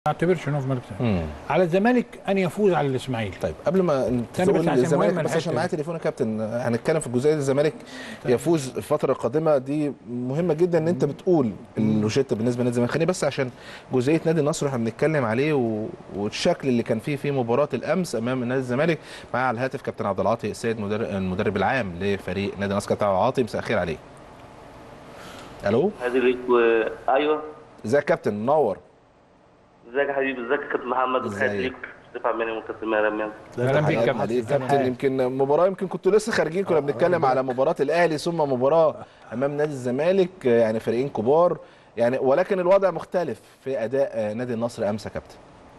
اعتبرش انه في مركز مم. على الزمالك ان يفوز على الاسماعيلي طيب قبل ما تاني بس تقول عشان الزمالك مهم بس عشان الحتة معايا دي. تليفون يا كابتن هنتكلم في الجزئيه دي الزمالك يفوز الفتره القادمه دي مهمه جدا ان انت بتقول الروشته بالنسبه لنادي الزمالك خليني بس عشان جزئيه نادي النصر احنا بنتكلم عليه و... والشكل اللي كان فيه في مباراه الامس امام نادي الزمالك معايا على الهاتف كابتن عبد العاطي السيد مدرب المدرب العام لفريق نادي النصر كابتن عبد العاطي مساء الخير عليك الو هذه ليك و... ايوه ازيك يا كابتن منور ازيك يا حبيبي ازيك يا كابتن محمد ازيك؟ وتحياتي ليك دفع مني وكابتن مهرم اهلا بيك حياك كابتن عليك كابتن يمكن مباراه يمكن كنتوا لسه خارجين كنا بنتكلم على مباراه الاهلي ثم مباراه امام نادي الزمالك يعني فريقين كبار يعني ولكن الوضع مختلف في اداء آه، نادي النصر امس يا كابتن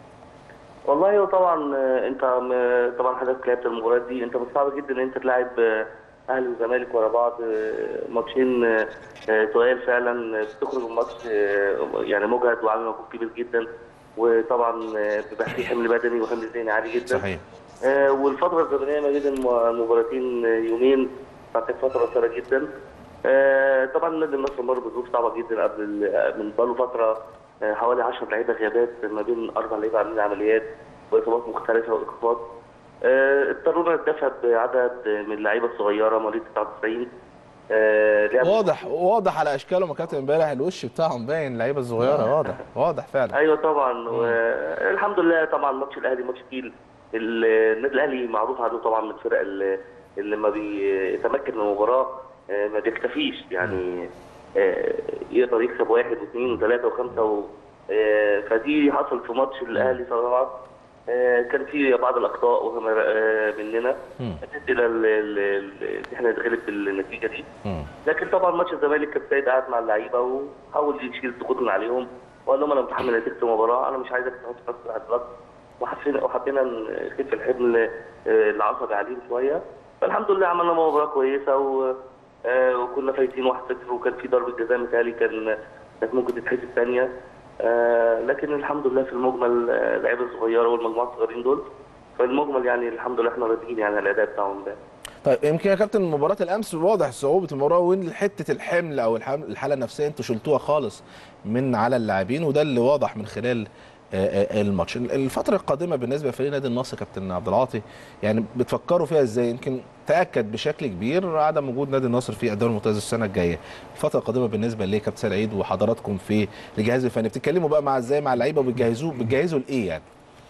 والله هو طبعا آه، انت م- طبعا حضرتك لعبت المباريات دي انت من صعب جدا ان انت تلاعب آه، اهلي وزمالك ورا بعض آه، ماتشين آه، آه، تقال فعلا آه، بتخرج من ماتش آه، يعني مجهد وعامل مجهود كبير جدا وطبعا آه، بيبقى فيه حمل بدني وحمل ذهني عالي جدا صحيح آه، والفترة الزمنية ما بين الم- المباراتين آه، يومين فكانت فترة قصيرة جدا. آه، طبعا نادي النصر مر بظروف صعبة جدا قبل ال- من بقاله فترة آه، حوالي 10 لعيبة غيابات ما بين أربع لعيبة عاملين عمليات وإصابات مختلفة وإيقافات. آه، اضطرونا نتدفع بعدد من اللعيبة الصغيرة مواليد 99 آه، لعبوا- واضح واضح على اشكالهم يا كابتن امبارح الوش بتاعهم باين اللعيبه الصغيره واضح واضح فعلا ايوه طبعا والحمد لله طبعا ماتش الاهلي ماتش تقيل ال- النادي الاهلي معروف عنه طبعا من الفرق اللي, اللي ما بيتمكن من المباراه آه، ما بيكتفيش يعني آه، يقدر يكسب واحد واثنين وثلاثه وخمسه و آه، فدي حصل في ماتش الاهلي صراحه آه، كان في بعض الاخطاء وهم آه، مننا ادت الى ال- ال- ال- ان احنا نتغلب بالنتيجه دي مم. لكن طبعا ماتش الزمالك كان سيد قاعد مع اللعيبه وحاول يشيل الضغوط من عليهم وقال لهم انا متحمل نتيجه المباراه انا مش عايزك تحط نفسك على الضغط وحسينا وحبينا نخف الحمل آه، العصبي عليهم شويه فالحمد لله عملنا مباراه كويسه و آه، وكنا فايزين 1-0 وكان في ضربه جزاء متهيألي كان كانت ممكن تتحسب ثانيه لكن الحمد لله في المجمل آه، اللعيبه الصغيره والمجموعه الصغيرين دول فالمجمل يعني الحمد لله احنا راضيين يعني على الاداء بتاعهم ده طيب يمكن يا كابتن مباراه الامس واضح صعوبه المباراه وين حته الحمل او الحم- الحاله النفسيه انتوا شلتوها خالص من على اللاعبين وده اللي واضح من خلال آه، آه، الماتش الفتره القادمه بالنسبه لفريق نادي النصر كابتن عبد العاطي يعني بتفكروا فيها ازاي يمكن تاكد بشكل كبير عدم وجود نادي النصر في الدوري الممتاز السنه الجايه الفتره القادمه بالنسبه ليه كابتن سيد عيد وحضراتكم في الجهاز الفني بتتكلموا بقى مع ازاي مع اللعيبه وبتجهزوه بتجهزوا لايه يعني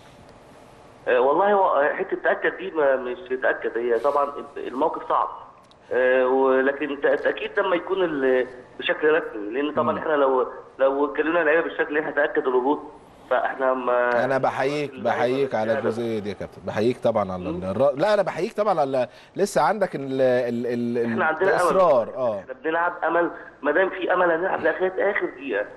آه، والله هو حته تاكد دي ما مش تاكد هي طبعا الموقف صعب آه، ولكن ت- تاكيد لما يكون ال- بشكل رسمي لان طبعا احنا لو لو اتكلمنا اللعيبه بالشكل اللي احنا نتاكد الهبوط فاحنا ما انا بحييك بحييك على الجزئيه دي يا كابتن بحييك طبعا على الر... لا انا بحييك طبعا على لسه عندك ال... ال... ال... احنا عندنا الاصرار امل اه احنا بنلعب امل ما دام في امل هنلعب لاخر اخر دقيقه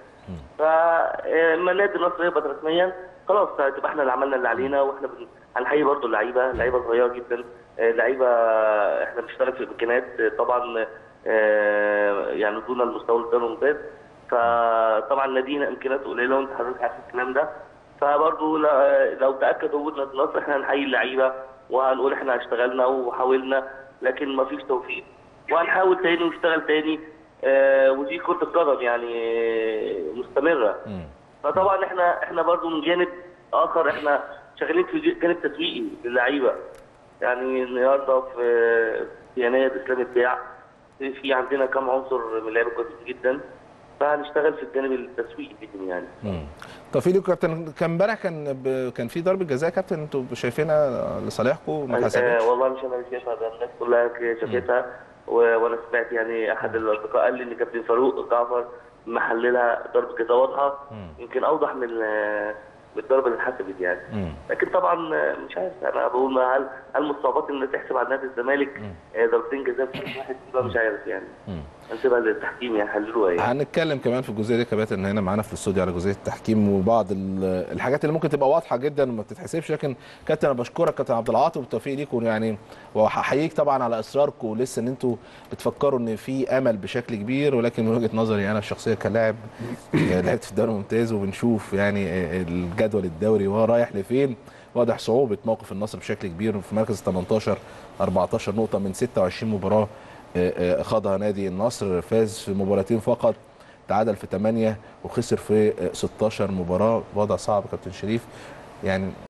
فلما نادي النصر يهبط رسميا خلاص هتبقى احنا اللي عملنا اللي علينا واحنا بن... هنحيي برضه اللعيبه لعيبه صغيره جدا آه، لعيبه احنا بنشتغل في امكانيات آه، طبعا آه، يعني دون المستوى الدوري الممتاز فطبعا نادينا امكانياته قليله وانت حضرتك عارف الكلام ده فبرضه ل- لو تاكد وجود نادي النصر احنا هنحيي اللعيبه وهنقول احنا اشتغلنا وحاولنا لكن ما فيش توفيق وهنحاول تاني ونشتغل تاني آه، ودي كرة القدم يعني آه، مستمرة مم. فطبعا احنا احنا برضو من جانب اخر احنا شغالين في جانب تسويقي للعيبة يعني النهارده في في يناير اسلام البيع في في عندنا كم عنصر من اللعيبة كويسين جدا فهنشتغل في الجانب التسويقي بيهم يعني مم. طب في ليكوا كابتن كان امبارح كان ب... كان في ضربه جزاء يا كابتن انتوا شايفينها لصالحكم ما آه اتحسبتش والله مش انا اللي شايفها ده الناس كلها شافتها و- وانا سمعت يعني احد الاصدقاء قال لي ان كابتن فاروق جعفر محللها ضربه جزاء واضحه يمكن اوضح من ال- من الضربه اللي اتحسبت يعني مم. لكن طبعا مش عارف انا بقول ما هل هل مصابات ان تحسب على نادي الزمالك آه، ضربتين جزاء في فريق واحد يبقى مش عارف يعني مم. هنسيبها للتحكيم يحللوها يعني هنتكلم كمان في الجزئيه دي كابتن هنا معانا في الاستوديو على جزئيه التحكيم وبعض ال- الحاجات اللي ممكن تبقى واضحه جدا وما بتتحسبش لكن كابتن انا بشكرك كابتن عبد العاطي وبالتوفيق ليكم يعني وهحييك طبعا على اصراركم لسه ان انتوا بتفكروا ان في امل بشكل كبير ولكن من وجهه نظري انا الشخصيه كلاعب لعبت في الدوري الممتاز وبنشوف يعني الجدول الدوري وهو رايح لفين واضح صعوبه موقف النصر بشكل كبير في مركز 18 14 نقطه من 26 مباراه آه، آه، خاضها نادي النصر فاز في مباراتين فقط تعادل في 8 وخسر في آه، 16 مباراه وضع صعب كابتن شريف يعني